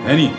هاني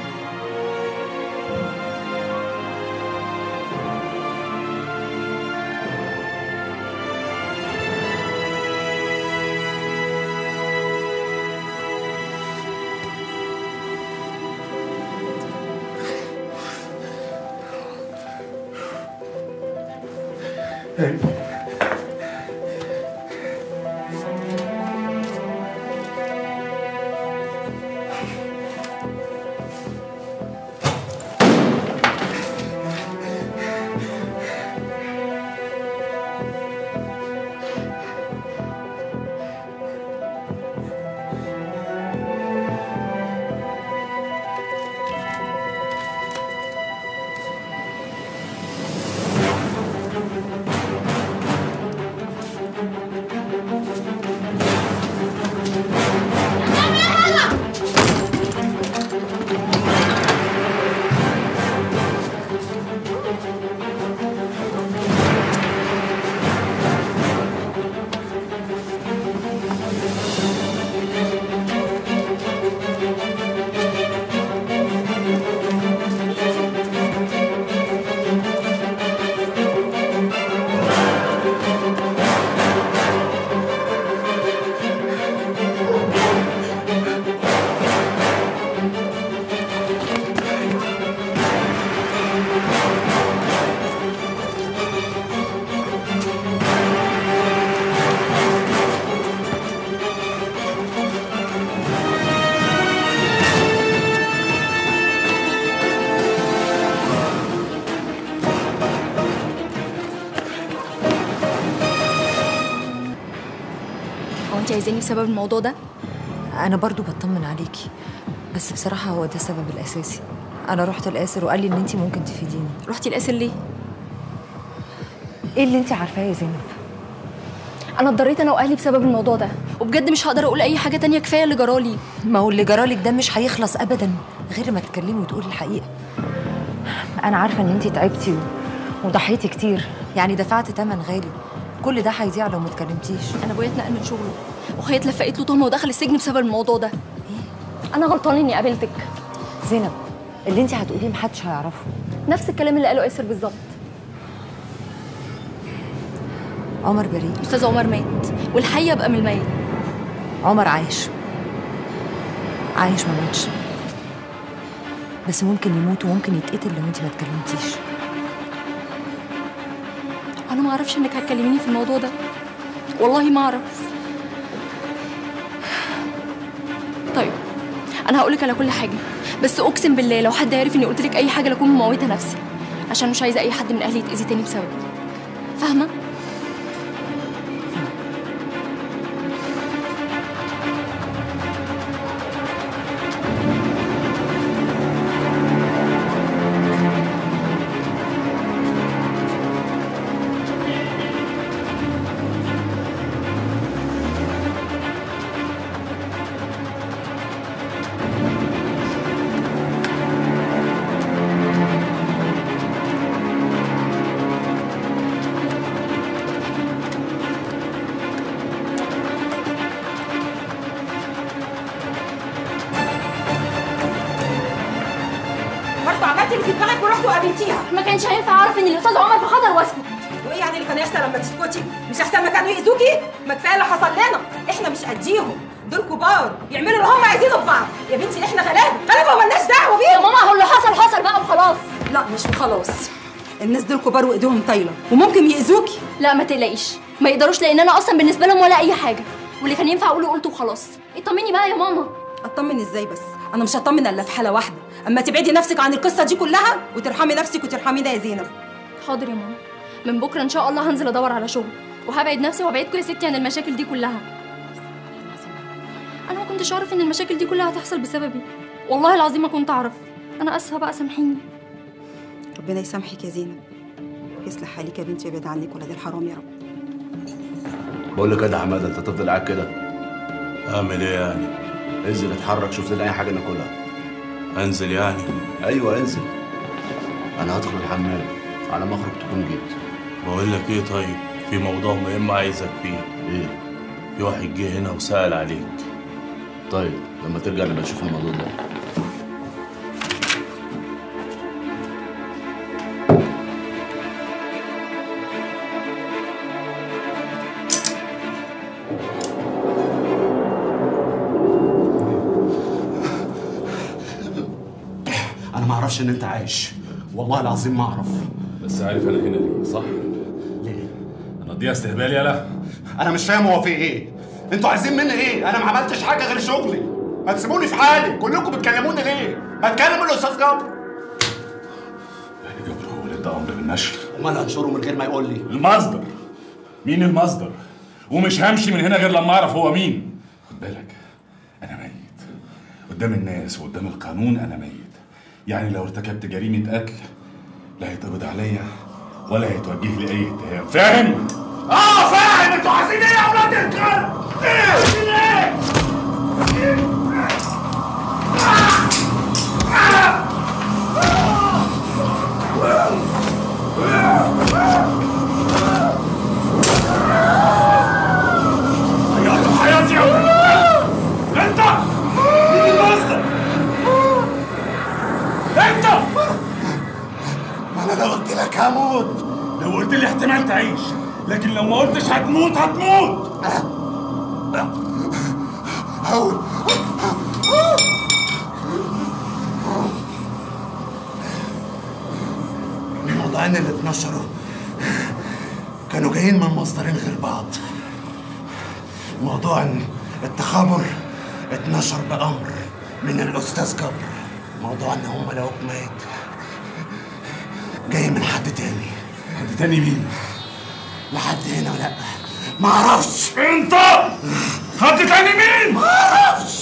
هو انت عايزاني بسبب الموضوع ده انا برضو بطمن عليكي بس بصراحه هو ده السبب الاساسي انا رحت القاسر وقال لي ان انت ممكن تفيديني رحتي القاسر ليه ايه اللي انت عارفاه يا زينب انا اتضريت انا واهلي بسبب الموضوع ده وبجد مش هقدر اقول اي حاجه تانية كفايه اللي جرالي ما هو اللي جرالك ده مش هيخلص ابدا غير ما تتكلمي وتقولي الحقيقه انا عارفه ان انت تعبتي و- وضحيتي كتير يعني دفعت تمن غالي كل ده هيضيع لو ما اتكلمتيش انا ابويا اتنقل من شغله واخويا اتلفقت له تهمه ودخل السجن بسبب الموضوع ده انا غلطان اني قابلتك زينب اللي انت هتقوليه محدش هيعرفه نفس الكلام اللي قاله ياسر بالظبط عمر بريء استاذ عمر مات والحي يبقى من الميت عمر عايش عايش ما ماتش بس ممكن يموت وممكن يتقتل لو انت ما اتكلمتيش انا ما اعرفش انك هتكلميني في الموضوع ده والله ما اعرف طيب انا هقولك على كل حاجه بس اقسم بالله لو حد عرف اني قلت لك اي حاجه لاكون مموته نفسي عشان مش عايزه اي حد من اهلي يتاذي تاني بسببي فاهمه برضه عملت اللي في دماغك ورحت وقابلتيها ما كانش هينفع اعرف ان الاستاذ عمر في خطر واسكت وايه يعني اللي كان يحصل لما تسكتي مش احسن ما كانوا يأذوكي ما كفايه اللي حصل لنا احنا مش قديهم دول كبار يعملوا اللي هم عايزينه ببعض يا بنتي احنا غلابه غلابه ومالناش دعوه يا بيهم ماما هو اللي حصل حصل بقى وخلاص لا مش وخلاص الناس دول كبار وايديهم طايله وممكن يأذوكي لا ما تقلقيش ما يقدروش لان انا اصلا بالنسبه لهم ولا اي حاجه واللي كان ينفع اقوله قلته وخلاص اطمني بقى يا ماما اطمن ازاي بس انا مش هطمن الا في حاله واحده اما تبعدي نفسك عن القصه دي كلها وترحمي نفسك وترحمينا يا زينب حاضر يا ماما من بكره ان شاء الله هنزل ادور على شغل وهبعد نفسي وهبعدكم يا ستي عن المشاكل دي كلها انا ما كنتش اعرف ان المشاكل دي كلها هتحصل بسببي والله العظيم ما كنت اعرف انا اسفه بقى سامحيني ربنا يسامحك يا زينب يصلح حالك يا بنتي ويبعد عنك ولاد الحرام يا رب بقول لك يا ده حماده انت تفضل قاعد كده اعمل ايه يعني انزل اتحرك شوف لنا اي حاجه ناكلها انزل يعني ايوه انزل انا هدخل الحمام على ما اخرج تكون جيت بقول لك ايه طيب في موضوع مهم عايزك فيه ايه في واحد جه هنا وسأل عليك طيب لما ترجع نبقى نشوف الموضوع ده اعرفش ان انت عايش والله العظيم ما اعرف بس عارف انا هنا ليه صح؟ ليه انا اديها استهبال يالا انا مش فاهم هو في ايه انتوا عايزين مني ايه انا ما عملتش حاجه غير شغلي ما تسيبوني في حالي كلكم بتكلموني ليه ما تكلم الاستاذ جبر يعني جبر هو اللي ادى امر بالنشر امال هنشره من غير ما يقول لي المصدر مين المصدر؟ ومش همشي من هنا غير لما اعرف هو مين خد بالك انا ميت قدام الناس وقدام القانون انا ميت يعني لو ارتكبت جريمه قتل لا هيتقبض عليا ولا هيتوجه لي اي اتهام فاهم؟ اه فاهم انتوا عايزين ايه يا اولاد الكلب؟ ايه؟ عايزين ايه؟ ضيعتوا حياتي يا ولد انت مين المصدر؟ انت ما انا لو قلت لك هموت لو قلت لي احتمال تعيش لكن لو ما قلتش هتموت هتموت هقول الموضوعين اللي اتنشروا كانوا جايين من مصدرين غير بعض موضوع إن التخابر اتنشر بأمر من الأستاذ جبر موضوع إن هم لقوك ميت جاي من حد تاني حد تاني مين؟ لحد هنا لا معرفش انت حد تاني مين؟ معرفش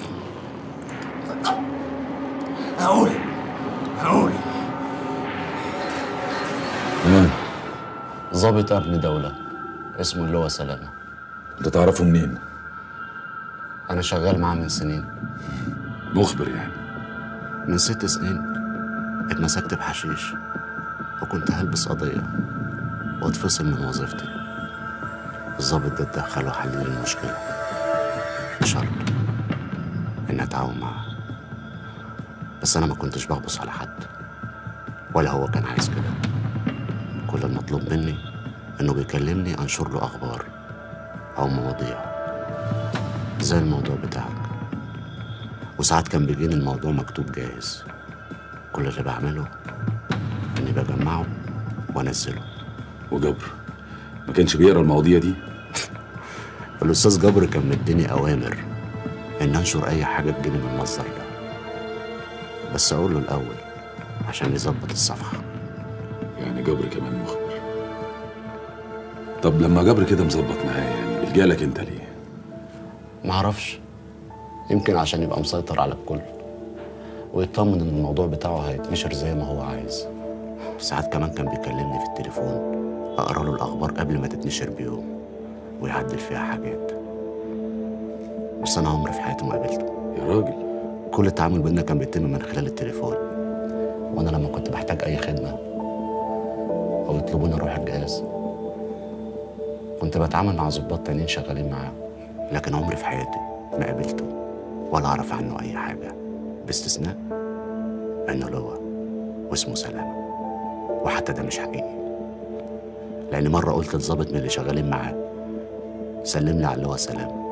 هقول هقول ضابط امن دوله اسمه اللواء سلامه انت تعرفه منين؟ انا شغال معاه من سنين مخبر يعني من ست سنين اتمسكت بحشيش وكنت هلبس قضيه واتفصل من وظيفتي الضابط ده اتدخل وحل لي المشكله بشرط اني اتعاون معاه بس انا ما كنتش بغبص على حد ولا هو كان عايز كده كل المطلوب مني انه بيكلمني انشر له اخبار او مواضيع زي الموضوع بتاعك وساعات كان بيجيني الموضوع مكتوب جاهز كل اللي بعمله اني بجمعه وانزله وجبر ما كانش بيقرا المواضيع دي الاستاذ جبر كان مديني اوامر ان انشر اي حاجه تجيني من المصدر ده بس اقول له الاول عشان يظبط الصفحه يعني جبر كمان مخبر طب لما جبر كده مظبط معايا يعني بيلجأ لك انت ليه؟ معرفش يمكن عشان يبقى مسيطر على الكل ويطمن ان الموضوع بتاعه هيتنشر زي ما هو عايز ساعات كمان كان بيكلمني في التليفون اقرا له الاخبار قبل ما تتنشر بيوم ويعدل فيها حاجات بس انا عمري في حياتي ما قابلته يا راجل كل التعامل بينا كان بيتم من خلال التليفون وانا لما كنت بحتاج اي خدمه او يطلبوني اروح الجهاز كنت بتعامل مع ضباط تانيين شغالين معاه لكن عمري في حياتي ما قابلته ولا اعرف عنه اي حاجه باستثناء انه لواء واسمه سلامه وحتى ده مش حقيقي لان مره قلت لظابط من اللي شغالين معاه سلم لي على اللواء سلام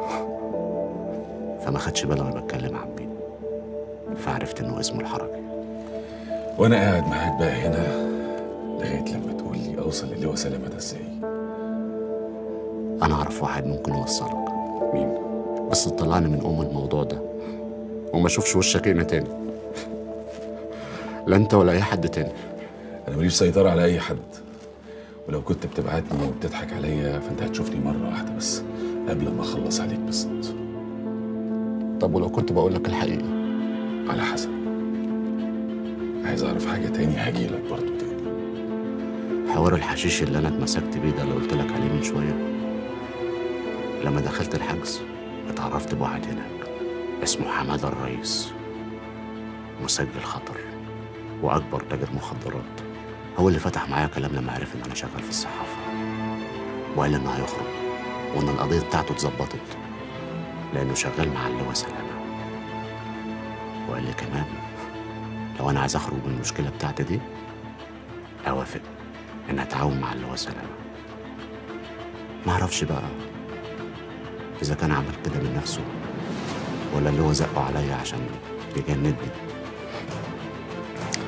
فما خدش باله وانا بتكلم عن مين فعرفت انه اسمه الحركي وانا قاعد معاك بقى هنا لغايه لما تقول لي اوصل للواء سلامه ده ازاي؟ انا اعرف واحد ممكن يوصلك مين؟ بس تطلعني من ام الموضوع ده وما اشوفش وشك هنا تاني لا انت ولا اي حد تاني انا ماليش سيطره على اي حد ولو كنت بتبعتني وبتضحك عليا فانت هتشوفني مره واحده بس قبل ما اخلص عليك بالظبط طب ولو كنت بقول لك الحقيقه على حسب عايز اعرف حاجه تاني هاجي لك برضه تاني حوار الحشيش اللي انا اتمسكت بيه ده اللي قلت لك عليه من شويه لما دخلت الحجز اتعرفت بواحد هناك اسمه حماده الرئيس مسجل خطر واكبر تاجر مخدرات هو اللي فتح معايا كلام لما عرف ان انا شغال في الصحافه وقال لي انه هيخرج وان القضيه بتاعته اتظبطت لانه شغال مع اللواء سلامه وقال لي كمان لو انا عايز اخرج من المشكله بتاعتي دي اوافق ان اتعاون مع اللواء سلامه ما اعرفش بقى اذا كان عمل كده من نفسه ولا اللي هو زقه عليا عشان يجندني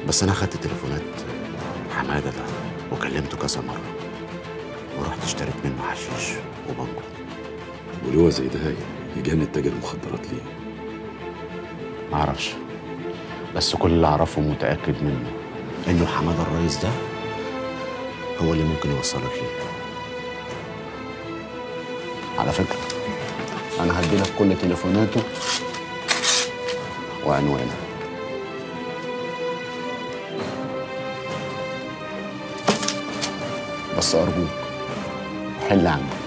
بس انا خدت تليفونات حماده ده وكلمته كذا مره ورحت اشتريت منه حشيش وبنجو ولواء زي ده يجنن تاجر مخدرات ليه؟ معرفش بس كل اللي اعرفه متاكد منه انه حماده الرئيس ده هو اللي ممكن يوصلك ليه على فكره انا هديلك كل تليفوناته وعنوانه بس ارجوك حل عنك